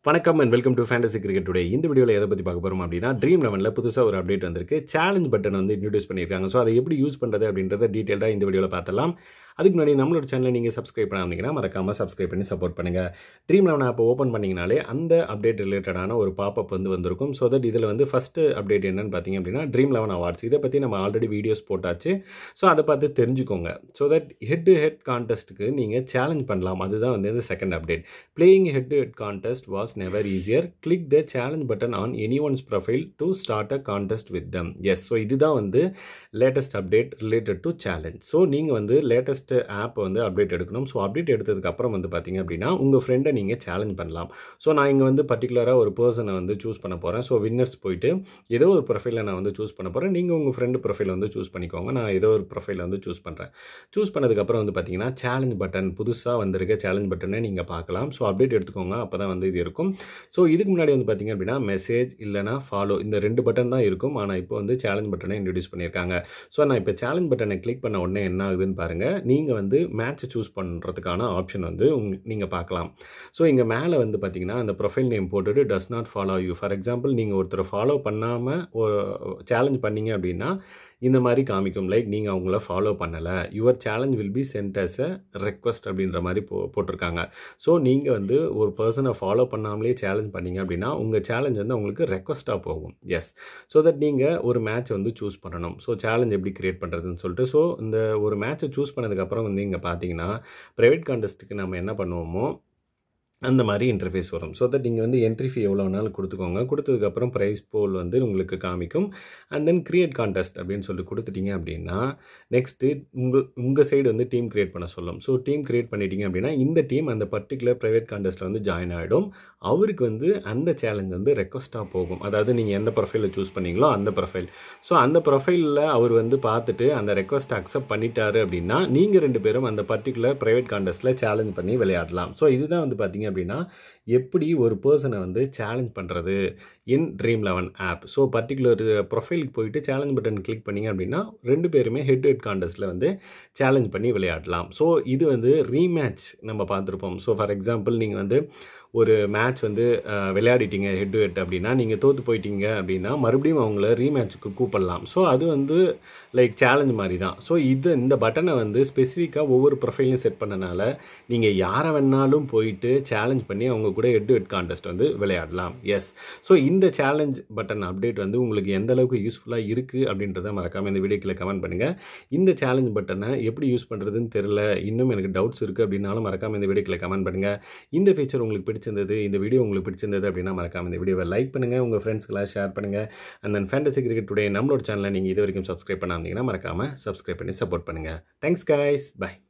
வணக்கம் and welcome to fantasy cricket today இந்த வீடியோவில் எதை பற்றி பார்க்க போகிறோம் அப்படின்னா ட்ரீம் லெவனில் புதுசாக ஒரு அப்டேட் வந்திருக்கு சேலஞ்ச் பட்டன் வந்து இன்ட்ரடியூஸ் பண்ணியிருக்காங்க ஸோ அதை எப்படி யூஸ் பண்ணுறது அப்படின்றத டீட்டெயிலாக இந்த வீடியோவில் பார்த்தலாம் அதுக்கு முன்னாடி நம்மளோட சேனலை நீங்கள் சப்ஸ்கிரைப் பண்ணாமீங்கன்னா மறக்காமல் சப்ஸ்கிரைப் பண்ணி சப்போர்ட் பண்ணுங்கள் ட்ரீம் லெவன் ஆப்பை ஓப்பன் பண்ணிங்கனாலே அந்த அப்டேட் ரிலேட்டடான ஒரு பாப்பப் வந்து வந்திருக்கும் ஸோ தட் இதில் வந்து ஃபஸ்ட்டு அப்டேட் என்னன்னு பார்த்தீங்க அப்படின்னா ட்ரீம் லெவன் அவார்ட்ஸ் இதை பற்றி நம்ம ஆல்ரெடி வீடியோஸ் போட்டாச்சு ஸோ அதை பார்த்து தெரிஞ்சுக்கோங்க so that head to head கான்டெஸ்ட்டுக்கு நீங்கள் சேலஞ்ச் பண்ணலாம் அதுதான் வந்து இந்த second update playing head to head contest was never easier click the challenge button on anyone's profile to start a contest with them yes so இதுதான் வந்து latest update related to challenge so நீங்கள் வந்து latest app வந்து update எடுக்கணும் so update எடுத்ததுக்கு அப்புறம் வந்து பார்த்தீங்க அப்படின்னா உங்கள் ஃப்ரெண்டை நீங்கள் சேலஞ்ச் பண்ணலாம் ஸோ நான் இங்கே வந்து பர்டிகுலராக ஒரு பர்சனை வந்து சூஸ் பண்ண போகிறேன் ஸோ வின்னர்ஸ் போயிட்டு ஏதோ ஒரு ப்ரொஃபைலை நான் வந்து சூஸ் பண்ண போகிறேன் நீங்கள் உங்கள் ஃப்ரெண்டு ப்ரொஃபைல் வந்து சூஸ் பண்ணிக்கோங்க நான் ஏதோ ஒரு ப்ரொஃபைலை வந்து சூஸ் பண்ணுறேன் சூஸ் பண்ணதுக்கப்புறம் வந்து பார்த்தீங்கன்னா சேலஞ்ச் பட்டன் புதுசாக வந்திருக்க சேலஞ்ச் பட்டனை நீங்கள் பார்க்கலாம் ஸோ அப்டேட் எடுத்துக்கோங்க அப்போ தான் வந்து இது இருக்கும் ஸோ இதுக்கு முன்னாடி வந்து பார்த்தீங்க அப்படின்னா மெசேஜ் இல்லைனா ஃபாலோ இந்த ரெண்டு பட்டன் தான் இருக்கும் ஆனால் இப்போ வந்து சேலஞ்ச் பட்டனை இன்ட்ரடியூஸ் பண்ணியிருக்காங்க ஸோ நான் இப்போ சேலஞ்ச் பட்டனை கிளிக் பண்ண உடனே என்ன ஆகுதுன்னு பாருங்கள் நீங்கள் வந்து மேட்ச்சை சூஸ் பண்ணுறதுக்கான ஆப்ஷன் வந்து உங் நீங்கள் பார்க்கலாம் ஸோ இங்கே மேலே வந்து பார்த்தீங்கன்னா அந்த ப்ரொஃபைல் நேம் போட்டுட்டு does not follow you for example நீங்கள் ஒருத்தரை ஃபாலோ பண்ணாமல் ஒரு சேலஞ்ச் பண்ணீங்க அப்படின்னா இந்த மாதிரி காமிக்கும் லைக் நீங்கள் அவங்கள ஃபாலோ பண்ணலை your challenge will be sent as a request அப்படின்ற மாதிரி போ போட்டிருக்காங்க ஸோ நீங்கள் வந்து ஒரு பர்சனை ஃபாலோ பண்ணாமலே சேலஞ்ச் பண்ணீங்க அப்படின்னா உங்கள் சேலஞ்ச் வந்து அவங்களுக்கு ரெக்வஸ்ட்டாக போகும் எஸ் ஸோ தட் நீங்கள் ஒரு மேட்ச் வந்து சூஸ் பண்ணணும் ஸோ சேலஞ்ச் எப்படி க்ரியேட் பண்ணுறதுன்னு சொல்லிட்டு ஸோ இந்த ஒரு மேட்ச்சை சூஸ் பண்ணதுக்கப்புறம் வந்து இங்கே பார்த்தீங்கன்னா ப்ரைவேட் கான்டெஸ்ட்டுக்கு நம்ம என்ன பண்ணுவோமோ அந்த மாதிரி இன்டர்ஃபேஸ் வரும் ஸோ தட் நீங்கள் வந்து என்ட்ரி ஃபீ எவ்வளோ வேணாலும் கொடுத்துக்கோங்க கொடுத்ததுக்கப்புறம் ப்ரைஸ் போல் வந்து உங்களுக்கு காமிக்கும் அண்ட் தென் கிரியேட் கான்டெஸ்ட் அப்படின்னு சொல்லி கொடுத்துட்டீங்க அப்படின்னா நெக்ஸ்ட்டு உங்கள் உங்கள் சைடு வந்து டீம் க்ரியேட் பண்ண சொல்லும் ஸோ டீம் க்ரியேட் பண்ணிட்டீங்க அப்படின்னா இந்த டீம் அந்த பர்டிகுலர் ப்ரைவேட் கான்டெஸ்ட்டில் வந்து ஜாயின் ஆகிடும் அவருக்கு வந்து அந்த சேலஞ்ச் வந்து ரெக்வஸ்ட்டாக போகும் அதாவது நீங்கள் எந்த ப்ரொஃபைலை சூஸ் பண்ணீங்களோ அந்த ப்ரொஃபைல் ஸோ அந்த ப்ரொஃபைலில் அவர் வந்து பார்த்துட்டு அந்த ரெக்வஸ்ட் அக்செப்ட் பண்ணிட்டாரு அப்படின்னா நீங்கள் ரெண்டு பேரும் அந்த பர்டிகுலர் ப்ரைவேட் கான்டெஸ்ட்டில் சேலஞ்ச் பண்ணி விளையாடலாம் ஸோ இதுதான் வந்து பார்த்தீங்க அப்படின்னா எப்படி ஒரு பர்சனை வந்து சேலஞ்ச் பண்ணுறது in Dream Eleven app so particular ப்ரொஃபைலுக்கு போயிட்டு சேலஞ்ச் பட்டன் கிளிக் பண்ணிங்க அப்படின்னா ரெண்டு பேருமே ஹெட் டு ஹெட் கான்டெஸ்ட்டில் வந்து சேலஞ்ச் பண்ணி விளையாடலாம் ஸோ இது வந்து ரீமேட்ச் நம்ம பார்த்துருப்போம் ஸோ ஃபார் எக்ஸாம்பிள் நீங்கள் வந்து ஒரு மேட்ச் வந்து விளையாடிட்டீங்க ஹெட் டு ஹெட் அப்படின்னா நீங்கள் தோற்று போயிட்டீங்க அப்படின்னா மறுபடியும் அவங்கள ரீமேட்ச்சுக்கு கூப்பிடலாம் ஸோ அது வந்து லைக் சேலஞ்ச் மாதிரி தான் ஸோ இது இந்த பட்டனை வந்து ஸ்பெசிஃபிக்காக ஒவ்வொரு ப்ரொஃபைலையும் செட் பண்ணனால நீங்கள் யாரை வேணாலும் போயிட்டு சேலஞ்ச் பண்ணி அவங்க கூட ஹெட் டு ஹெட் கான்டெஸ்ட் வந்து விளையாடலாம் எஸ் ஸோ இந்த சேலஞ்ச் பட்டன் அப்டேட் வந்து உங்களுக்கு எந்த அளவுக்கு யூஸ்ஃபுல்லாக இருக்குது அப்படின்றத மறக்காமல் இந்த வீடியோக்கில் கமெண்ட் பண்ணுங்கள் இந்த சேலஞ்ச் பட்டனை எப்படி யூஸ் பண்ணுறதுன்னு தெரில இன்னும் எனக்கு டவுட்ஸ் இருக்குது அப்படின்னாலும் மறக்காமல் இந்த வீடியோக்கில் கமெண்ட் பண்ணுங்கள் இந்த ஃபீச்சர் உங்களுக்கு பிடிச்சிருந்தது இந்த வீடியோ உங்களுக்கு பிடிச்சிருந்தது அப்படின்னா மறக்காமல் இந்த வீடியோவை லைக் பண்ணுங்கள் உங்கள் ஃப்ரெண்ட்ஸ்க்கெல்லாம் ஷேர் பண்ணுங்கள் and then fantasy cricket today நம்மளோட சேனலை நீங்கள் இது வரைக்கும் சப்ஸ்கிரைப் பண்ணாமீங்கன்னா மறக்காமல் சப்ஸ்கிரைப் பண்ணி சப்போர்ட் பண்ணுங்கள் தேங்க்ஸ் கைஸ் பை